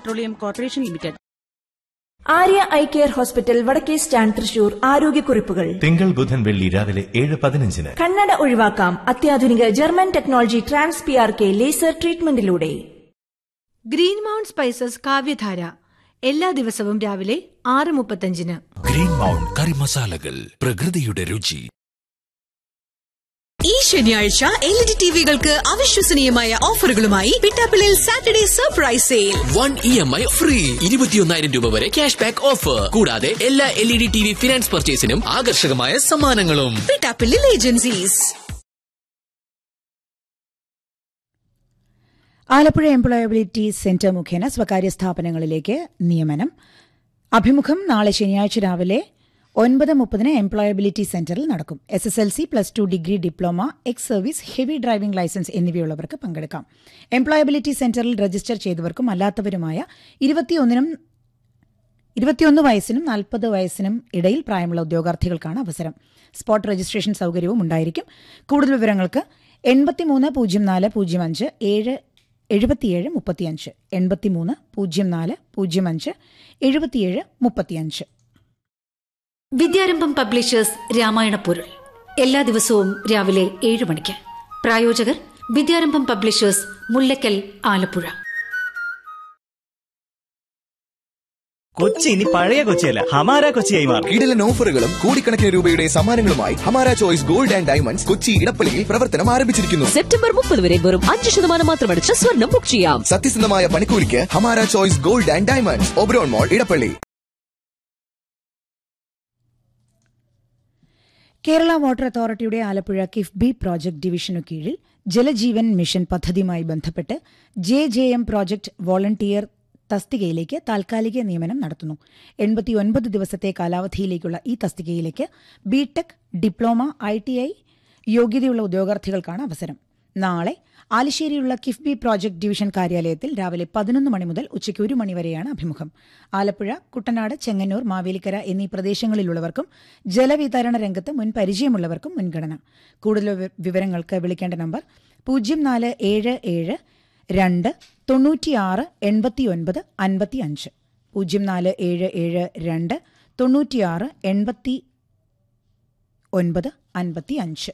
petroleum corporation limited Arya eye care hospital വടക്കേ stand Thrissur ആരോഗ്യക്കുറിപ്പുകൾ തിങ്കൾ ബുധൻ വെള്ളി രാവിലെ ഏഴ് പതിനഞ്ചിന് കണ്ണട ഒഴിവാക്കാം അത്യാധുനിക German technology trans P R K laser ട്രീറ്റ്മെന്റിലൂടെ ഗ്രീൻ മൗണ്ട് സ്പൈസസ് കാവ്യധാര എല്ലാ ദിവസവും രാവിലെ ആറ് മുപ്പത്തഞ്ചിന് ഗ്രീൻ മൗണ്ട് കറി മസാലകൾ പ്രകൃതിയുടെ രുചി ഈ ശനിയാഴ്ച എൽ ഇ ഡി ടിവികൾക്ക് അവിശ്വസനീയമായ ഓഫറുകളുമായി പിട്ടാപ്പിളിൽ Saturday surprise sale one E M I free ഇരുപത്തിയൊന്നായിരം രൂപ വരെ ക്യാഷ് ബാക്ക് ഓഫർ കൂടാതെ എല്ലാ L E D T V finance പർച്ചേസിനും ആകർഷകമായ സമ്മാനങ്ങളും പിട്ടാപ്പിളിൽ ഏജൻസീസ് ആലപ്പുഴ എംപ്ലോയബിലിറ്റി സെന്റർ മുഖേന സ്വകാര്യ സ്ഥാപനങ്ങളിലേക്ക് നിയമനം അഭിമുഖം നാളെ ശനിയാഴ്ച രാവിലെ ഒൻപത് മുപ്പതിന് എംപ്ലോയബിലിറ്റി സെന്ററിൽ നടക്കും S S L C plus two degree diploma ex service heavy driving licence എന്നിവയുള്ളവർക്ക് പങ്കെടുക്കാം എംപ്ലോയബിലിറ്റി സെന്ററിൽ രജിസ്റ്റർ ചെയ്തവർക്കും അല്ലാത്തവരുമായ ഇരുപത്തിയൊന്നിനും ഇരുപത്തിയൊന്ന് വയസ്സിനും നാൽപ്പത് വയസ്സിനും ഇടയിൽ പ്രായമുള്ള ഉദ്യോഗാർത്ഥികൾക്കാണ് അവസരം സ്പോട്ട് രജിസ്ട്രേഷൻ സൗകര്യവും ഉണ്ടായിരിക്കും കൂടുതൽ വിവരങ്ങൾക്ക് എൺപത്തിമൂന്ന് പൂജ്യം നാല് പൂജ്യം അഞ്ച് ഏഴ് എഴുപത്തിയേഴ് മുപ്പത്തിയഞ്ച് എൺപത്തിമൂന്ന് പൂജ്യം നാല് പൂജ്യം അഞ്ച് എഴുപത്തിയേഴ് മുപ്പത്തിയഞ്ച് വിദ്യാരംഭം പബ്ലിഷേഴ്സ് രാമായണ പൊരുൾ എല്ലാ ദിവസവും രാവിലെ ഏഴ് മണിക്ക് പ്രായോജകർ വിദ്യാരംഭം പബ്ലിഷേഴ്സ് മുല്ലക്കൽ ആലപ്പുഴ കൊച്ചി ഇനി പഴയ കൊച്ചിയല്ല ഹമാര കൊച്ചിയായി മാറും കിടിലൻ ഓഫറുകളും കോടിക്കണക്കിന് രൂപയുടെ സമ്മാനങ്ങളുമായി Hamara choice gold and diamonds Kochi ഇടപ്പള്ളിയിൽ പ്രവർത്തനം ആരംഭിച്ചിരിക്കുന്നു സെപ്റ്റംബർ മുപ്പത് വരെ വെറും അഞ്ച് ശതമാനം മാത്രമടിച്ച് സ്വർണം ബുക്ക് ചെയ്യാം സത്യസന്ധമായ പണിക്കൂലിക്ക് Hamara choice gold and diamonds Oberon mall Edappally Kerala water അതോറിറ്റിയുടെ ആലപ്പുഴ കിഫ്ബി പ്രോജക്ട് ഡിവിഷനു കീഴിൽ ജലജീവൻ മിഷൻ പദ്ധതിയുമായി ബന്ധപ്പെട്ട് J J M project volunteer തസ്തികയിലേക്ക് താൽക്കാലിക നിയമനം നടത്തുന്നു എൺപത്തിയൊൻപത് ദിവസത്തെ കാലാവധിയിലേക്കുള്ള ഈ തസ്തികയിലേക്ക് BTech diploma I T I യോഗ്യതയുള്ള ഉദ്യോഗാർത്ഥികൾക്കാണ് അവസരം നാളെ ആലിശ്ശേരിയുള്ള കിഫ്ബി പ്രോജക്ട് ഡിവിഷൻ കാര്യാലയത്തിൽ രാവിലെ പതിനൊന്ന് മണി മുതൽ ഉച്ചയ്ക്ക് ഒരു മണിവരെയാണ് അഭിമുഖം ആലപ്പുഴ കുട്ടനാട് ചെങ്ങന്നൂർ മാവേലിക്കര എന്നീ പ്രദേശങ്ങളിലുള്ളവർക്കും ജലവിതരണ രംഗത്ത് മുൻ പരിചയമുള്ളവർക്കും മുൻഗണന കൂടുതൽ വിവ- വിവരങ്ങൾക്ക് വിളിക്കേണ്ട നമ്പർ പൂജ്യം നാല് ഏഴ് ഏഴ് രണ്ട് തൊണ്ണൂറ്റിയാറ് എൺപത്തിയൊൻപത് അൻപത്തി അഞ്ച് പൂജ്യം നാല് ഏഴ് ഏഴ് രണ്ട് തൊണ്ണൂറ്റിയാറ് എൺപത്തി ഒൻപത് അൻപത്തി അഞ്ച്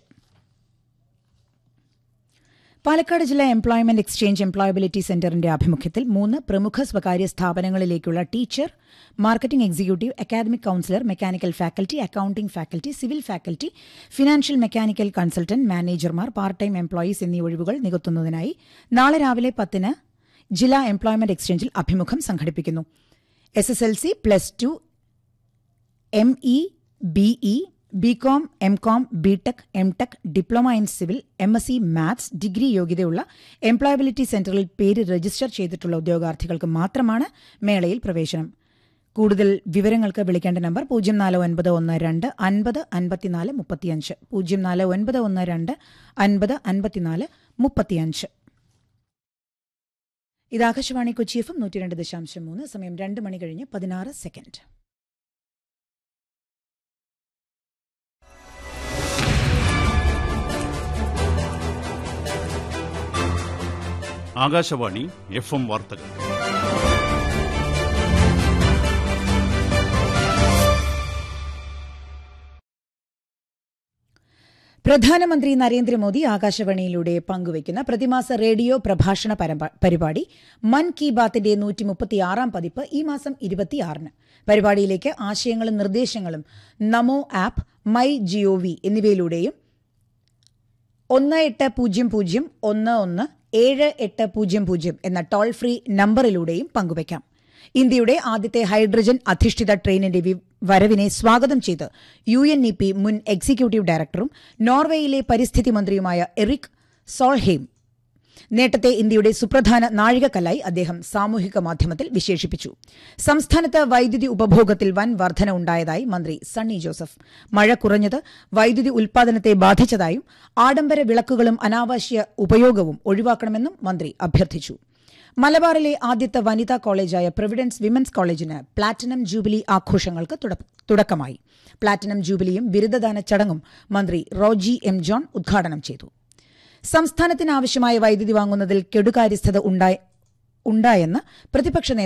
പാലക്കാട് ജില്ലാ എംപ്ലോയ്മെന്റ് എക്സ്ചേഞ്ച് എംപ്ലോയബിലിറ്റി സെന്ററിന്റെ ആഭിമുഖ്യത്തിൽ മൂന്ന് പ്രമുഖ സ്വകാര്യ സ്ഥാപനങ്ങളിലേക്കുള്ള teacher marketing executive academic counsellor mechanical faculty accounting faculty civil faculty financial mechanical consultant മാനേജർമാർ പാർട്ട് ടൈം എംപ്ലോയീസ് എന്നീ ഒഴിവുകൾ നികത്തുന്നതിനായി നാളെ രാവിലെ പത്തിന് ജില്ലാ എംപ്ലോയ്മെന്റ് എക്സ്ചേഞ്ചിൽ അഭിമുഖം സംഘടിപ്പിക്കുന്നു S S L C plus two M E BE BCom M Com BTech M Tech diploma in civil M S C maths degree യോഗ്യതയുള്ള എംപ്ലോയബിലിറ്റി സെന്ററിൽ പേര് രജിസ്റ്റർ ചെയ്തിട്ടുള്ള ഉദ്യോഗാർത്ഥികൾക്ക് മാത്രമാണ് മേളയിൽ പ്രവേശനം കൂടുതൽ വിവരങ്ങൾക്ക് വിളിക്കേണ്ട നമ്പർ പൂജ്യം നാല് ഒൻപത് ഒന്ന് രണ്ട് അൻപത് അൻപത്തിനാല് മുപ്പത്തിയഞ്ച് പൂജ്യം നാല് ഒൻപത് ഒന്ന് രണ്ട് അൻപത് അൻപത്തിനാല് മുപ്പത്തിയഞ്ച് ഇത് ആകാശവാണി കൊച്ചി എഫ് എം നൂറ്റി രണ്ട് ദശാംശം മൂന്ന് സമയം രണ്ട് മണി കഴിഞ്ഞ് പതിനാറ് സെക്കൻഡ് ആകാശവാണി എഫ് എം വാർത്തകൾ പ്രധാനമന്ത്രി നരേന്ദ്രമോദി ആകാശവാണിയിലൂടെ പങ്കുവയ്ക്കുന്ന പ്രതിമാസ റേഡിയോ പ്രഭാഷണ പരമ്പ- പരിപാടി മൻ കി ബാത്തിന്റെ നൂറ്റി മുപ്പത്തിയാറാം പതിപ്പ് ഈ മാസം ഇരുപത്തിയാറിന് പരിപാടിയിലേക്ക് ആശയങ്ങളും നിർദ്ദേശങ്ങളും നമോ ആപ്പ് മൈ ജിഒവി എന്നിവയിലൂടെയും ഒന്ന് എട്ട് പൂജ്യം പൂജ്യം ഒന്ന് ഒന്ന് ഏഴ് എട്ട് പൂജ്യം പൂജ്യം എന്ന ടോൾ ഫ്രീ നമ്പറിലൂടെയും പങ്കുവയ്ക്കാം ഇന്ത്യയുടെ ആദ്യത്തെ ഹൈഡ്രജൻ അധിഷ്ഠിത ട്രെയിനിന്റെ വി- വരവിനെ സ്വാഗതം ചെയ്ത് യു എൻ ഇ പി മുൻ എക്സിക്യൂട്ടീവ് ഡയറക്ടറും നോർവേയിലെ പരിസ്ഥിതി മന്ത്രിയുമായ എറിക് സോൾഹെയിം നേട്ടത്തെ ഇന്ത്യയുടെ സുപ്രധാന നാഴികക്കല്ലായി അദ്ദേഹം സാമൂഹിക മാധ്യമത്തിൽ വിശേഷിപ്പിച്ചു സംസ്ഥാനത്ത് വൈദ്യുതി ഉപഭോഗത്തിൽ വൻ വർധന ഉണ്ടായതായി മന്ത്രി സണ്ണി ജോസഫ് മഴ കുറഞ്ഞത് വൈദ്യുതി ഉൽപാദനത്തെ ബാധിച്ചതായും ആഡംബര വിളക്കുകളും അനാവശ്യ ഉപയോഗവും ഒഴിവാക്കണമെന്നും മന്ത്രി അഭ്യർത്ഥിച്ചു മലബാറിലെ ആദ്യത്തെ വനിതാ കോളേജായ പ്രൊവിഡൻസ് വിമൻസ് കോളേജിന് പ്ലാറ്റിനം ജൂബിലി ആഘോഷങ്ങൾക്ക് തുട- തുടക്കമായി പ്ലാറ്റിനം ജൂബിലിയും ബിരുദദാന ചടങ്ങും മന്ത്രി റോജി എം ജോൺ ഉദ്ഘാടനം ചെയ്തു സംസ്ഥാനത്തിന് ആവശ്യമായ വൈദ്യുതി വാങ്ങുന്നതിൽ കെടുകാര്യസ്ഥത ഉണ്ടായി ഉണ്ടായെന്ന് പ്രതിപക്ഷ നേതാവ്